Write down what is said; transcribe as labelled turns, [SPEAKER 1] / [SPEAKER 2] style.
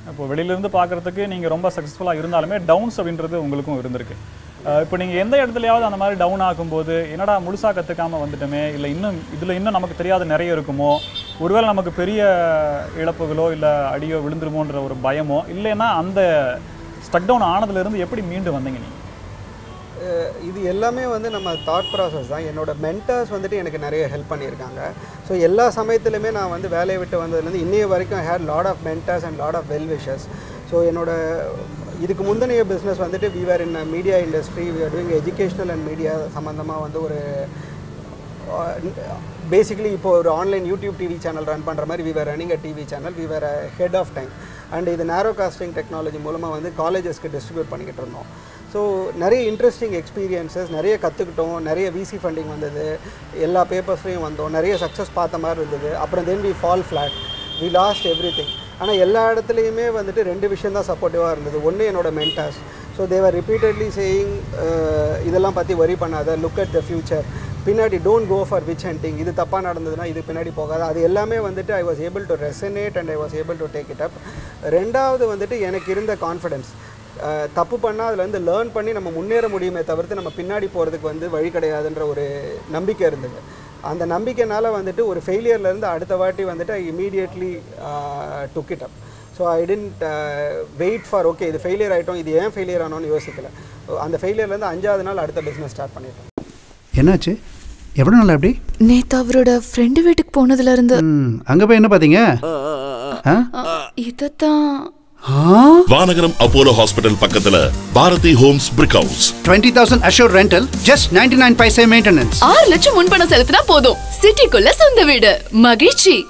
[SPEAKER 1] இப்போ வெளியிலேருந்து பார்க்குறதுக்கு நீங்கள் ரொம்ப சக்ஸஸ்ஃபுல்லாக இருந்தாலுமே டவுன்ஸ் அப்படின்றது உங்களுக்கும் இருந்திருக்கு அஹ் இப்போ நீங்கள் எந்த இடத்துலையாவது அந்த மாதிரி டவுன் ஆகும்போது என்னடா முழுசாக கற்றுக்காம வந்துட்டோமே இல்லை இன்னும் இதில் இன்னும் நமக்கு தெரியாத நிறைய இருக்குமோ ஒருவேளை நமக்கு பெரிய இழப்புகளோ இல்லை அடியோ விழுந்துருமோன்ற ஒரு பயமோ இல்லைன்னா அந்த ஸ்டக் டவுன் ஆனதுலேருந்து எப்படி மீண்டு வந்தீங்க நீங்கள்
[SPEAKER 2] அஹ் இது எல்லாமே வந்து நம்ம தாட் ப்ராசஸ் தான் என்னோட மென்டர்ஸ் வந்துட்டு எனக்கு நிறைய ஹெல்ப் பண்ணியிருக்காங்க ஸோ எல்லா சமயத்துலையுமே நான் வந்து வேலையை விட்டு வந்ததுலேருந்து இன்னைய வரைக்கும் had lot of mentors and lot of well wishes so என்னோட இதுக்கு முந்தைய பிஸ்னஸ் வந்துட்டு we were in media industry we are doing educational and media சம்மந்தமாக வந்து ஒரு பேசிக்கலி இப்போ ஒரு online YouTube TV channel run பண்ணுற மாதிரி we were running a TV channel we were head of time and இது நேரோ காஸ்டிங் டெக்னாலஜி மூலமாக வந்து காலேஜஸ்க்கு டிஸ்ட்ரிபியூட் பண்ணிக்கிட்டு இருந்தோம் ஸோ நிறைய இன்ட்ரெஸ்டிங் எக்ஸ்பீரியன்சஸ் நிறைய கற்றுக்கிட்டோம் நிறைய விசி ஃபண்டிங் வந்தது எல்லா பேப்பர்ஸ்லையும் வந்தோம் நிறைய சக்ஸஸ் பார்த்த மாதிரி இருந்தது அப்புறம் then we fall flat we lost everything ஆனால் எல்லா இடத்துலையுமே வந்துட்டு ரெண்டு விஷயம் தான் சப்போர்ட்டிவாக இருந்தது ஒன்று என்னோட mentors so they were repeatedly saying இதெல்லாம் பற்றி வரி பண்ணாத லுக் அட் த ஃபியூச்சர் பின்னாடி don't go for witch hunting இது தப்பாக நடந்ததுன்னா இது பின்னாடி போகாது அது எல்லாமே வந்துட்டு I was able to resonate and I was able to take it up ரெண்டாவது வந்துட்டு எனக்கு இருந்த கான்ஃபிடன்ஸ் தப்பு பண்ணால் அதில் வந்து லேர்ன் பண்ணி நம்ம முன்னேற முடியுமே தவிர்த்து நம்ம பின்னாடி போகிறதுக்கு வந்து வழி கிடையாதுன்ற ஒரு நம்பிக்கை இருந்தது அந்த நம்பிக்கைனால வந்துட்டு ஒரு ஃபெயிலியர்லேருந்து அடுத்த வாட்டி வந்துட்டு I immediately took it up so I tend wait for okay இது ஃபெயிலியர் ஆகிட்டோம் இது ஏன் ஃபெயிலியர் ஆனோன்னு யோசிக்கல அந்த ஃபெயிலியர்லேருந்து அஞ்சாவது நாள் அடுத்த பிஸ்னஸ் ஸ்டார்ட் பண்ணிட்டேன்
[SPEAKER 3] என்னாச்சு எவ்வளோ நாள் அப்படி
[SPEAKER 4] நேத்து அவரோட ஃப்ரெண்டு வீட்டுக்கு போனதுல இருந்து
[SPEAKER 3] ம் அங்கே போய் என்ன பார்த்தீங்க ஆ?
[SPEAKER 4] இதத்தான்
[SPEAKER 3] ஆ
[SPEAKER 5] வானகரம் அப்போலோ ஹாஸ்பிட்டல் பக்கத்துல Bharathi homes brick house
[SPEAKER 3] twenty thousand assure rental just ninety nine paise maintenance
[SPEAKER 4] ஆறு லட்சம் முன்பணம் செலுத்தினா போதும் சிட்டிக்குள்ள சொந்த வீடு மகிழ்ச்சி